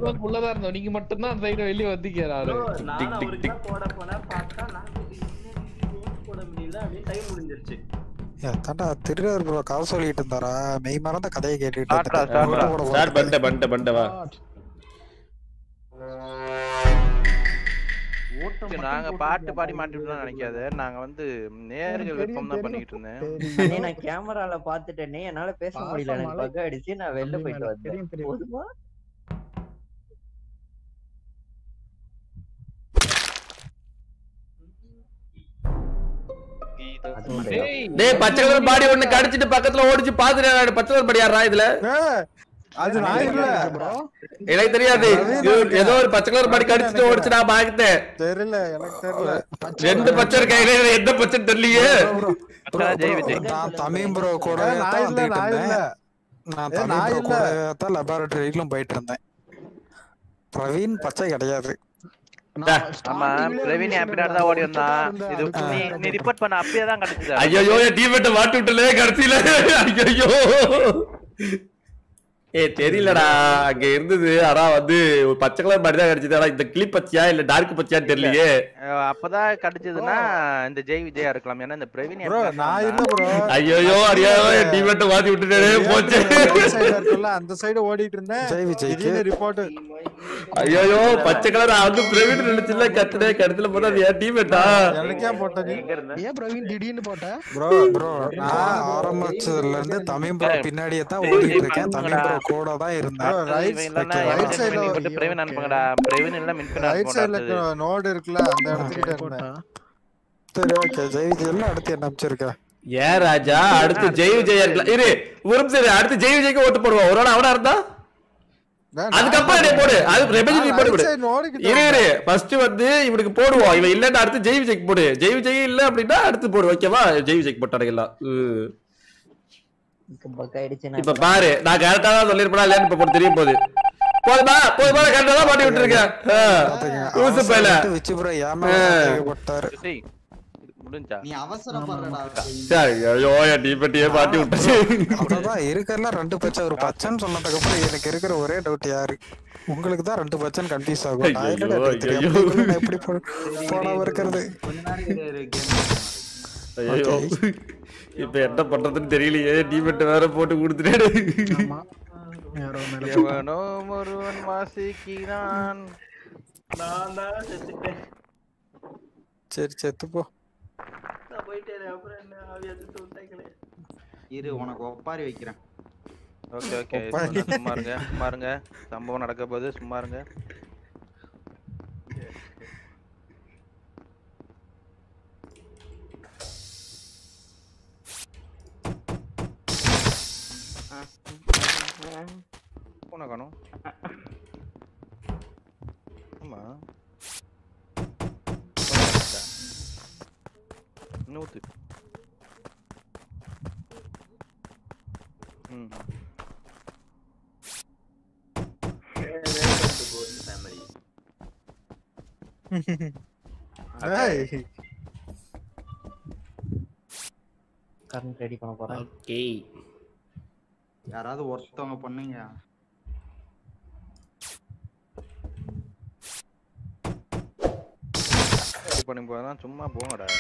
எல்லாம் உள்ளதா இருந்தோம் நீங்க மட்டும் தான் அந்த சைடு வெளிய வந்தீங்கறாரு bro, நானும் அவருக்கு தான் போட போனேன் பார்த்தா நான் போட முடியல அப்படியே டைம் முடிஞ்சிருச்சு தாண்டா திருடர் ப்ரோ கதை சொல்லிட்டு இருந்தாரா மெய் மறந்த கதையை கேட்டுட்டு ஸ்டார்ட்ரா ஸ்டார்ட்ரா இருந்தேன். ஸ்டார்ட் பண்ணிட்ட பண்ணிட்ட பண்ணிட்ட வா நாங்க பாட்டு பாடி மாட்டிட்டோம்னு நினைக்காத நாங்க வந்து நேர்கள் விருப்பம் தான் பண்ணிட்டு இருந்தேன் அண்ணே, நான் கேமரால பாத்துட்டேனே என்னால பேச முடியல எனக்கு பாசமலை. பக் அடிச்சு நான் வெளில போயிட்டு வந்தேன் தெரியும் தெரியும் போதுமா அது மட்டும் டேய் டேய் பச்சை கலர் பாடி ஒண்ணு கடிச்சிட்டு பக்கத்துல ஓடிச்சு பாத்துட்டு பச்சை கலர் பாடி யாரா இதுல ஏய், அது நான் இல்ல எனக்கு தெரியாது இது ஏதோ ஒரு பச்சை கலர் பாடி கடிச்சிட்டு ஓடிச்சு நான் பாக்கிட்டேன் தெரியல எனக்கு தெரியல ரெண்டு பச்சை இருக்கா இதுல எந்த பச்சை தெரியலையே ஜெய் விஜய் நான் தமிழ் ப்ரோ கூட ஏய், நான் இல்ல நான் இல்ல நான் ஏய், தமிழ் நான் ப்ரோ இல்ல. கூட தான் லெபார்டரியிலும் போயிட்டு இருந்தேன் பிரவீன் பச்சை கிடையாது ஆமா பிரவீன் என் பின்னாடி தான் ஓடி வந்தான் இது நீ நீ ரிப்போர்ட் பண்ண அப்பயே தான் கிடைச்சது ஐயோ என் டீமேட்ட மாட்டி விட்டலே கடைசியில ஐயோ ஏ தெரியலடா அங்க இருந்தது ஆனா வந்து ஒரு பச்சை கலர் பாடி தான் கிடைச்சது ஆனா இந்த கிளிப் பச்சையா இல்ல டார்க் பச்சையான்னு தெரியலையே அஹ் அப்பதான் கிடைச்சதுன்னா இந்த ஜெய் விஜயா இருக்கலாம் ஏன்னா இந்த பிரவீன் என் ப்ரோ பின்னாடி நான் வந்தான். இல்ல ப்ரோ ஐயோ அறியாம என் டீமேட்ட மாத்தி விட்டுட்டே போச்சு இருக்குல்ல அந்த சைடு ஓடிட்டு இருந்தேன் ஜெய் விஜய்க்கு திடீர்னு ரிப்போர்ட் ஐயோ பச்சை கலர் வந்து பிரவீன் நினைச்சுல கத்துனே கடைசியில போனா அது என் டீமேட்டா எனக்கே போட்ட நீ எங்க இருந்த ஏன் பிரவீன் திடீர்னு போட்ட ப்ரோ ப்ரோ நான் ஆரம்பிச்சதுல இருந்து தமிழ் ப்ரோ பின்னாடியே தான் ஓடிட்டு இருக்கேன் தமிழ் ப்ரோ கூட தான் இருந்தேன் ப்ரோ ரைட் இவன் இல்லைன்னா okay, எவன் right side பண்ணி ல போட்டு பிரவீன் அனுப்புங்கடா பிரவீன் இல்ல மின்பின் ரைட் சைடுல அனுப்புங்கடா நோடு இருக்குல்ல அந்த இடத்துக்கிட்ட இருந்தேன் சரி ஓகே ஜெய் விஜய் எல்லாம் அடுத்து என்ன அமைச்சிருக்கேன் ஏன் ராஜா அடுத்து ஜெய் விஜய் இருக்கலாம் இரு ஒரு நிமிஷம் இரு. அடுத்து ஜெய் விஜய்க்கு ஓட்டு போடுவோம் ஒரு வேளை அவனா இருந்தா அதுக்கப்புறம் என்னை போடு அது ரெபஜி நீ போடு விடு இரு இரு ஃபர்ஸ்ட் வந்து இவனுக்கு போடுவோம் இவன் இல்லன்னா அடுத்து ஜெய் விஜய்க்கு போடு ஜெய் விஜய் இல்ல அப்படின்னா அடுத்து போடு ஓகேவா ஜெய் விஜய்க்கு போட்டாருங்க எல்லாம் உம். பக் ஆயிடுச்சு இப்ப நான் பாரு நான் கரெக்டா தான் சொல்லிருப்பேனா இல்லையான்னு இப்ப போட்டு தெரிய போகுது போதுமா போதுமா கரெக்டா தான் மாட்டி விட்டுருக்கேன் லூசு பையல விச்சு ப்ரோ ஆ. ஏமாட்டாரு டேய், இது முடிஞ்சா நீ அவசரப்படுறடா சரி ஐயோ என் டீபட்டியே மாட்டி விட்டுச்சு அவ்வளவுதான் இருக்கிறதுல ரெண்டு பச்சை ஒரு பச்சைன்னு சொன்னதுக்கு அப்புறம் எனக்கு இருக்கிற ஒரே டவுட் யாரு உங்களுக்கு தான் ரெண்டு பச்சைன்னு கன்ஃபியூஸ் ஆகும் நான் ஐயோ, என்னடா எனக்கு தெரியும். ஐயோ. அப்படிங்குள்ள நான் எப்படி போ- போடாம இருக்கிறது கொஞ்ச நேரம் இரு, கேம் ஐயோ இப்ப என்ன பண்றதுன்னு தெரியலையே டீபெட் வேற போட்டு கொடுத்துட்டேன் ஆமா யாரோ மேல எவனோ ஒருவன் வாசிக்கிறான் நான் தான் செத்துட்டேன் சரி செத்து போ நான் போயிட்டேன் அப்புறம் என்ன ஆவி எடுத்து விட்டாங்களே இரு உனக்கு ஒப்பாரி வைக்கிறேன் ஓகே ஓகே ஒப்பாரி. சும்மா இருங்க சும்மா இருங்க சம்பவம் நடக்க போகுது சும்மா இருங்க பூனை காணும் ஆமா நூத்து ம் ஃபேமிலி ஏய் கரண்ட் ரெடி பண்ண போறேன் ஓகே யாராவது ஒருத்தவங்க பண்ணுங்க இது பண்ணி போதான் சும்மா போங்கடா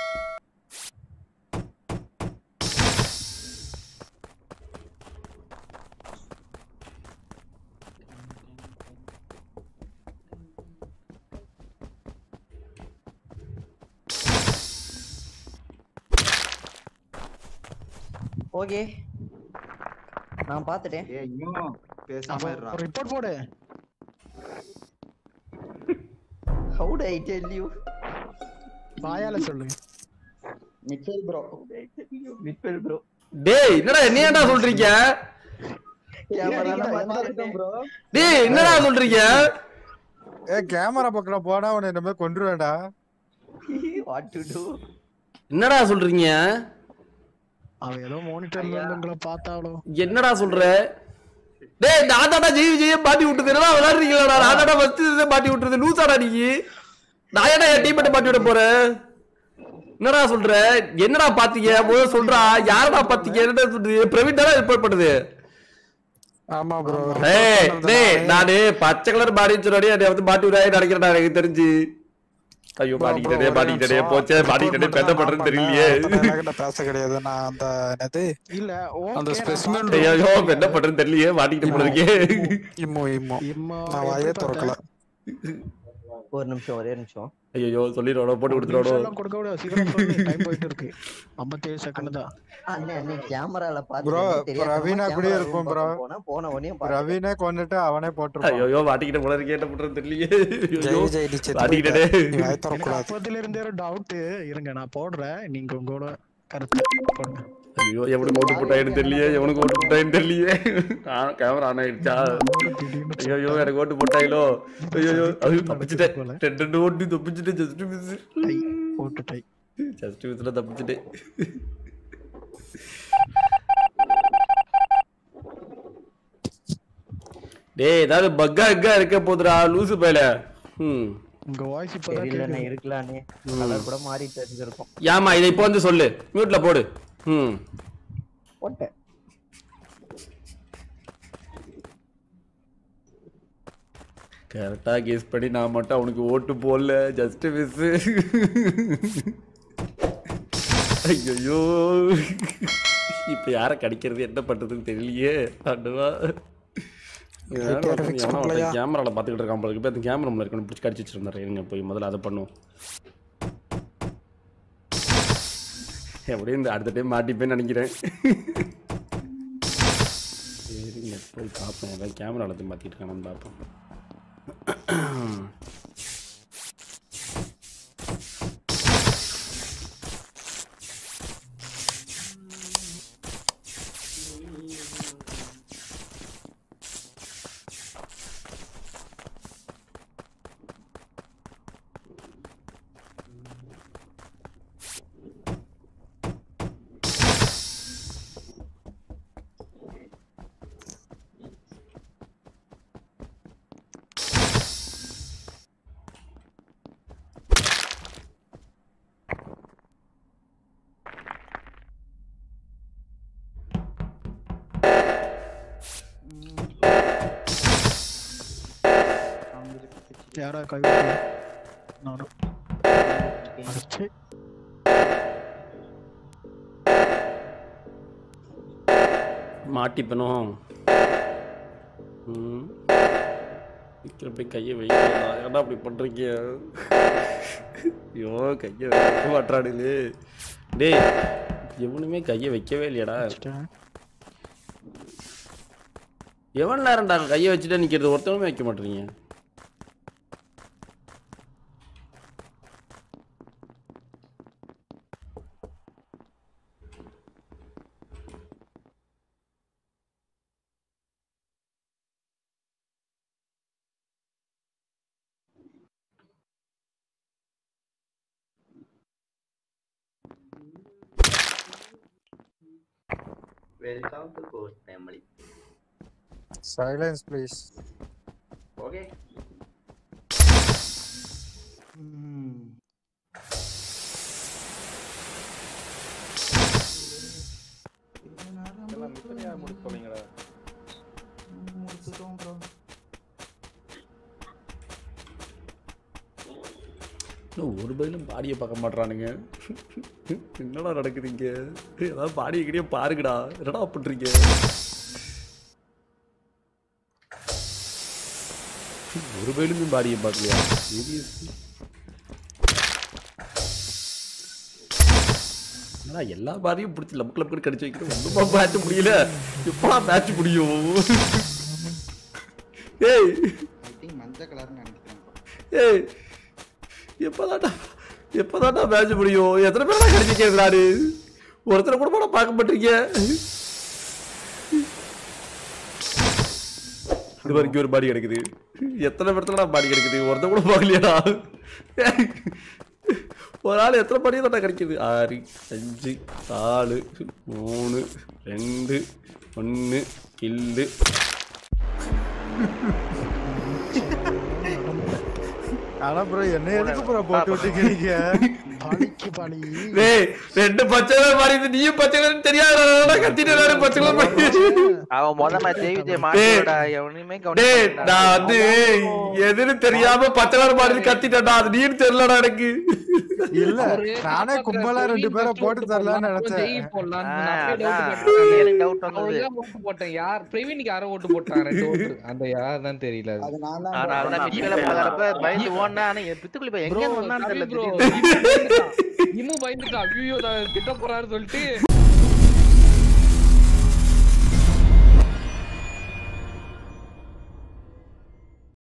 ஓகே நான் பாத்துட்டேன் ஏய் இன்னும் பேசாம இருடா ஒரு ரிப்போர்ட் போடு how do I tell you வாயால சொல்லு மிச்சல் ப்ரோ மிட்வெல் ப்ரோ டேய் என்னடா என்ன ஏன்டா சொல்றீங்க கேமரால பாத்துட்டேன் ப்ரோ டேய் என்னடா சொல்றீங்க ஏ கேமரா பக்கம் போனா உன்னை இந்த மாதிரி கொன்றுவேன்டா வாட் டு டு என்னடா சொல்றீங்க அவன் ஏதோ மானிட்டர்ல இருந்து உங்களை பார்த்தாலோ என்னடா சொல்ற டேய் நான் தாடா ஜெய் விஜய மாட்டி விட்டுது என்னடா விளையாடுறீங்களாடா நான் தாடா ஃபர்ஸ்ட் இதை மாட்டி விட்டுறது லூசாடா நீ நான் ஏன்டா என் டீம் மாட்டி விட போறேன் என்னடா சொல்ற என்னடா பாத்தீங்க முதல்ல சொல்றா யாரடா பாத்தீங்க என்னடா சொல்றது பிரவீன் தானே ரிப்போர்ட் பண்ணுது ஆமா ப்ரோ ஏய் டேய் நானு பச்சை கலர் பாடின்னு சொன்னாடி அதை வந்து மாட்டி விடாய் நினைக்கிறேன் எனக்கு தெரிஞ்சு ஐயோ மாட்டிக்கிட்டே மாட்டிக்கிட்டே போச்சே மாட்டிக்கிட்டே பெத்த பண்றேன்னு தெரியலையே பேச கிடையாது நான் அந்த என்னது இல்ல அந்த okay, ஸ்பெசிமென் ஐயோ என்ன பண்றேன்னு தெரியலையே மாட்டிக்கிட்டு போல இருக்கே இம்மோ இம்மோ இம்மா நான் வாயே எப்படி திறக்கல ஒரு நிமிஷம் ஒரே நிமிஷம் ஐயோ சொல்லிடுவாடோ போட்டு கொடுத்துருவாடோ நிமிஷம்லாம் கொடுக்க விட சீக்கிரம் சொல்லு டைம் போயிட்டு இருக்கு ஐம்பத்தேழு செகண்ட் தான் அண்ணே அண்ணே கேமரால Bro, பாத்து பிரவீனா கூடயே இருப்போம் bro. போனா போன உடனே ரவினே கொண்டுட்டு அவனே போட்டுருப்பான் ஐயோ மாட்டிக்கிட்ட போல இருக்கே என்ன பண்றேன்னு தெரியலையே ஐயோ ஜெய் ஜெய் டி செத்து மாட்டிக்கிட்டே போயிட்ட. நீ வாய் எனக்கு திறக்கக்கூடாது அப்பத்துல இருந்தே ஒரு டவுட் இருங்க நான் போடுறேன் நீங்க உங்களோட கருத்து போடுங்க ஐயோ எவனுக்கு ஓட்டு போட்டாயின்னு தெரியலையே எவனுக்கு ஓட்டு போட்டாயின்னு தெரியலையே கேமரா ஆன் ஆயிடுச்சா திடீர்னு ஐயோ எனக்கு ஓட்டு போட்டாங்களோ ஐயோ ஐயோ தப்பிச்சுட்டேன் ரெண்டு ரெண்டு ஓட்டு தப்பிச்சுட்டேன் ஜஸ்ட் மிஸ் டை போட்டு டை ஜஸ்ட் மிஸ்ல தப்பிச்சுட்டேன் டேய் ஏதாவது பக்கா அக்கா இருக்க போதுடா லூசு பயல ம் உங்க வாய்ஸ் இப்பதான் தெரியலண்ணே கேக்குது. இருக்கலானே கலர் கூட மாறி தெரிஞ்சிருக்கும் ஏமா இதை இப்போ வந்து சொல்லு மியூட்ல போடு ம் போட்டேன் கரெக்டா கெஸ் பண்ணி நான் மட்டும் அவனுக்கு ஓட்டு போடல ஜஸ்ட் மிஸ் ஐயோ இப்ப யார கடிக்கிறது என்ன பண்றதுன்னு தெரியலையே ஆண்டவா fix பண்ணலையா? கேமரால பாத்துக்கிட்டு இருக்கான் போல இருக்கு. இப்ப அந்த கேமரா இருக்கணும் பிடிச்சி கடிச்சு வச்சிருந்தாரு இருங்க போய் முதல்ல அதை பண்ணுவோம் எப்படியும் இந்த அடுத்த டைம் மாட்டிப்பேன்னு நினைக்கிறேன் சரிங்க போய் பார்ப்போம் ஏதாவது கேமரா எல்லாத்தையும் மாற்றிட்டு இருக்கானு பார்ப்போம் யாரா கை வைக்கல? நானும் அடிச்சு மாட்டிப்பனும் ம் சீக்கிரம் போய் கையை வைக்கிறா ஏன்டா அப்படி பண்றீங்க ஐயோ கையை வைக்க மாட்டானுங்களே டேய் எவனுமே கையை வைக்கவே இல்லையாடா வச்சுட்டேன். எவன் நேரம்டா கையை வச்சுட்டு நிக்கிறது ஒருத்தவனுமே வைக்க மாட்டீங்க welcome to ghost family silence please okay இன்னும் ஒரு பயிலும் பாடியை பார்க்க மாட்றானுங்க என்னடா நடக்குது இங்க ஏதாவது பாடியை கிடையே பாருங்கடா என்னடா பண்றீங்க ஒரு பயிலுமே பாடியை பார்க்கலையா Seriously? என்னடா எல்லா பாடியும் பிடிச்சி லப் கிளப் கடிச்சு வைக்கிறோம் ஒன்றுமா மேட்ச் முடியல எப்படா மேட்ச் முடியும் ஏய் ஐ திங்க் மஞ்சள் கலர்னு நினைக்கிறேன் ஏய் எப்போதாண்டா எப்போதாண்டா மேட்ச் முடியும் எத்தனை பேர் தான் கிடைச்சிருக்கேன் நானு ஒருத்தரை கூட கூட பார்க்க மாட்டீங்க இது வரைக்கும் ஒரு பாடி கிடைக்குது எத்தனை பேர்த்துல பாடி கிடைக்குது ஒருத்தர் கூட பார்க்கலையாடா ஒரு ஆள் எத்தனை பாடி தான் கிடைக்குது ஆறு அஞ்சு நாலு மூணு ரெண்டு ஒன்று கில்லு ஆனா ப்ரோ என்ன எதுக்கு ப்ரோ போட்டு விட்டீங்க நீங்க பழிக்கு பழி டேய் ரெண்டு பச்சை கலர் மாறி இருந்து நீயும் பச்சை கலர் தெரியாத கத்திட்டு எல்லாரும் பச்சை கலர் மாறி அவன் முதல்ல ஜெய் விஜய் மாட்டோட எவனையுமே டேய் கவனிக்க நான் வந்து எதுன்னு தெரியாம பச்சை கலர் மாறி கத்திட்டேன்டா அது நீன்னு தெரியலடா எனக்கு இல்ல அவரு நானே காப்பாத்துற கும்பலா ரெண்டு பிரவீன் பேரை first போட்டு ஓட்டு தரலாம்னு போடலாம், நினைச்சேன் ஜெய் போடலாம்னு ஆ, நான் அப்படியே doubt அதான். போட்டேன். எனக்கு doubt வந்தது. அவருக்குதான் ஓட்டு போட்டேன் யார் பிரவீனுக்கு யாரோ ஓட்டு போட்டாங்க ரெண்டு ஓட்டு அந்த யார் தான் தெரியல அது. அது நான் தான் ஆனா அதான் பிச்சுல பாக்குறப்ப பயந்து ஓடுனா ஆனா என் பித்துக்குள்ள போய் எங்க Bro, இருந்து வந்தான்னு கவி தெரியல bro, திடீர்னு. இம்மு பயந்துட்டான். இம்மு பயந்துட்டான் ஐயோ திட்ட போறாரு சொல்லிட்டு